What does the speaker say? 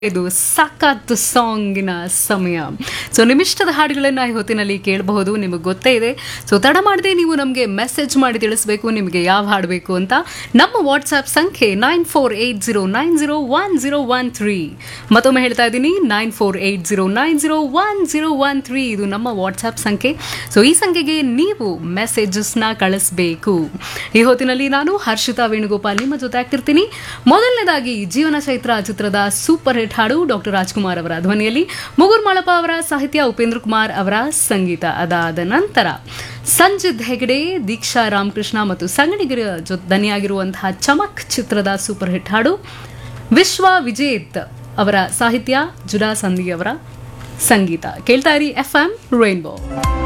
ಇದು ಸಖತ್ ಸಾಂಗಿನ ಸಮಯ ಸೊ ನಿಮ್ಮಿಷ್ಟದ ಹಾಡುಗಳನ್ನು ಈ ಹೊತ್ತಿನಲ್ಲಿ ಕೇಳಬಹುದು ನಿಮಗೆ ಗೊತ್ತೇ ಇದೆ ಸೊ ತಡ ಮಾಡದೆ ನೀವು ನಮಗೆ ಮೆಸೇಜ್ ಮಾಡಿ ತಿಳಿಸ್ಬೇಕು ನಿಮಗೆ ಯಾವ ಹಾಡು ಬೇಕು ಅಂತ ನಮ್ಮ ವಾಟ್ಸ್ಆ್ಯಪ್ ಸಂಖ್ಯೆ nine four eight zero nine zero one zero one three ಮತ್ತೊಮ್ಮೆ ಹೇಳ್ತಾ ಇದ್ದೀನಿ nine four eight zero nine zero one zero one three ಇದು ನಮ್ಮ ವಾಟ್ಸ್ಆ್ಯಪ್ ಸಂಖ್ಯೆ ಸೊ ಈ ಸಂಖ್ಯೆಗೆ ನೀವು ಮೆಸೇಜಸ್ನ ಕಳಿಸ್ಬೇಕು ಈ ಹೊತ್ತಿನಲ್ಲಿ ನಾನು ಹರ್ಷಿತಾ ವೇಣುಗೋಪಾಲ್ ನಿಮ್ಮ ಜೊತೆ ಆಗ್ತಿರ್ತೀನಿ ಮೊದಲನೇದಾಗಿ ಜೀವನ ಚೈತ್ರ ಚಿತ್ರದ ಸೂಪರ್ ಹಿಟ್ ಹಾಡು ಡಾಕ್ಟರ್ ರಾಜ್ಕುಮಾರ್ ಅವರ ಧ್ವನಿಯಲ್ಲಿ ಮುಗುರ್ ಮಾಳಪ್ಪ ಅವರ ಸಾಹಿತ್ಯ ಉಪೇಂದ್ರ ಕುಮಾರ್ ಅವರ ಸಂಗೀತ ಅದಾದ ನಂತರ ಸಂಜಿತ್ ಹೆಗಡೆ ದೀಕ್ಷಾ ರಾಮಕೃಷ್ಣ ಮತ್ತು ಸಂಗಡಿಗರ ಜೊ ದನಿಯಾಗಿರುವಂತಹ ಚಮಕ್ ಚಿತ್ರದ ಸೂಪರ್ ಹಿಟ್ ಹಾಡು ವಿಶ್ವ ವಿಜೇತ್ ಅವರ ಸಾಹಿತ್ಯ ಜುಡಾ ಸಂಧಿ ಅವರ ಸಂಗೀತ ಕೇಳ್ತಾ ಇರಿ ಎಫ್ ಎಂ ರೈನ್ಬೋ